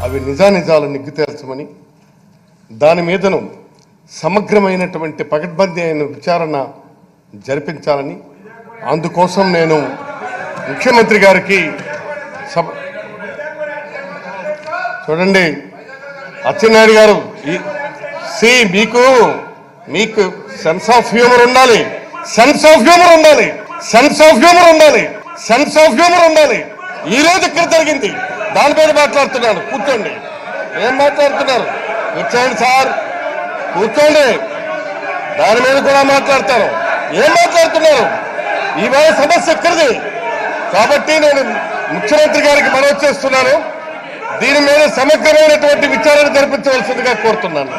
అవి నిజానిజాలు నిగ్గు తేల్చమని దాని మీదను సమగ్రమైనటువంటి పకడ్బందీ అయిన విచారణ జరిపించాలని అందుకోసం నేను ముఖ్యమంత్రి గారికి సభ చూడండి అచ్చెన్నాయుడు గారు ఈ- సి మీకు మీకు సెన్స్ ఆఫ్ హ్యూమర్ ఉండాలి సెన్స్ ఆఫ్ హ్యూమర్ ఉండాలి సెన్స్ ఆఫ్ హ్యూమర్ ఉండాలి సెన్స్ ఆఫ్ హ్యూమర్ ఉండాలి ఈ రోజు ఇక్కడ జరిగింది దాని మీద మాట్లాడుతున్నాను కూర్చోండి ఏం మాట్లాడుతున్నారు కూర్చోండి సార్ కూర్చోండి దాని మీద కూడా మాట్లాడతారు ఏం మాట్లాడుతున్నారు ఇవాళ సమస్య ఎక్కడిది కాబట్టి నేను ముఖ్యమంత్రి గారికి మనవి చేస్తున్నాను దీని మీద సమగ్రమైనటువంటి విచారణ జరిపించవలసిందిగా కోరుతున్నాను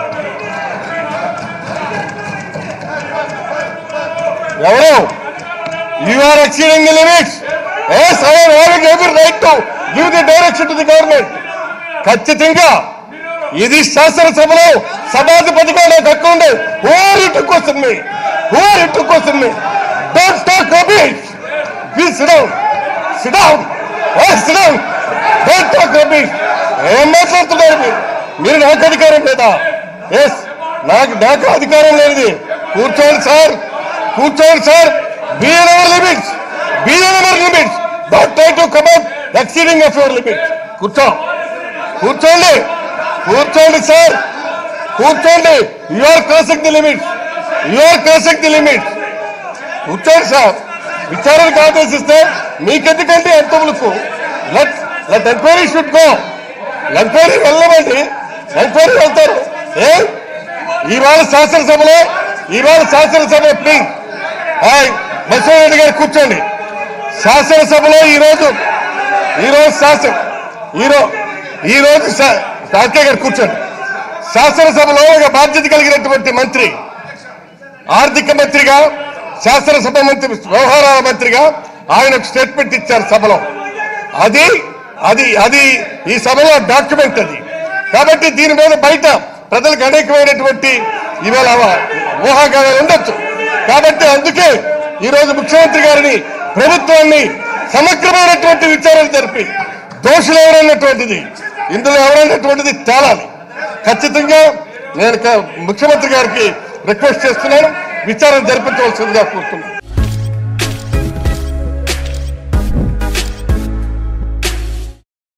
ఎవరు you are exceeding the limits as I having every right to give the direction to the government ఖచ్చితంగా ఇది శాసనసభలో సభాధిపతిగా నాకు హక్కు ఉంది who are it question me who are it question me don't talk rubbish please sit down sit down ఏ sit down don't talk rubbish ఏం మాట్లాడుతున్నారు మీరు మీరు నాకు అధికారం లేదా ఎస్ నాకు నాకు అధికారం లేదు కూర్చోండి సార్ కూర్చోండి sir be in our limits be in our limits don't try to come out exceeding of your limits కూర్చో కూర్చోండి కూర్చోండి సార్ కూర్చోండి you are crossing the limits you are crossing the limits కూర్చోండి సార్ విచారణకు ఆదేశిస్తే మీకెందుకంటే ఎంత ములుకు let let enquiry should go enquiry వెళ్ళమండి ఎంక్వైరీ వెళ్తారు ఏ ఇవాళ శాసనసభలో ఇవాళ శాసనసభలో ప్లీజ్ హాయ్ బసవరెడ్డి గారు కూర్చోండి శాసనసభలో ఈరోజు ఈరోజు శాసన ఈరోజు ఈరోజు కార్కే గారు కూర్చోండి శాసనసభలో ఒక బాధ్యత కలిగినటువంటి మంత్రి ఆర్థిక మంత్రిగా శాసనసభ మంత్రి వ్యవహారాల మంత్రిగా ఆయన ఒక స్టేట్మెంట్ ఇచ్చారు సభలో అది అది అది ఈ సభలో డాక్యుమెంట్ అది కాబట్టి దీని మీద బయట ప్రజలకు అనేకమైనటువంటి ఇవాళ ఊహాగానాలు ఉండొచ్చు కాబట్టి అందుకే ఈరోజు ముఖ్యమంత్రి గారిని ప్రభుత్వాన్ని సమగ్రమైనటువంటి విచారణ జరిపి దోషులు ఎవరన్నటువంటిది ఇందులో ఎవరన్నటువంటిది తేలాలి ఖచ్చితంగా నేను క- ముఖ్యమంత్రి గారికి రిక్వెస్ట్ చేస్తున్నాను విచారణ జరిపించవలసిందిగా కోరుతున్నాను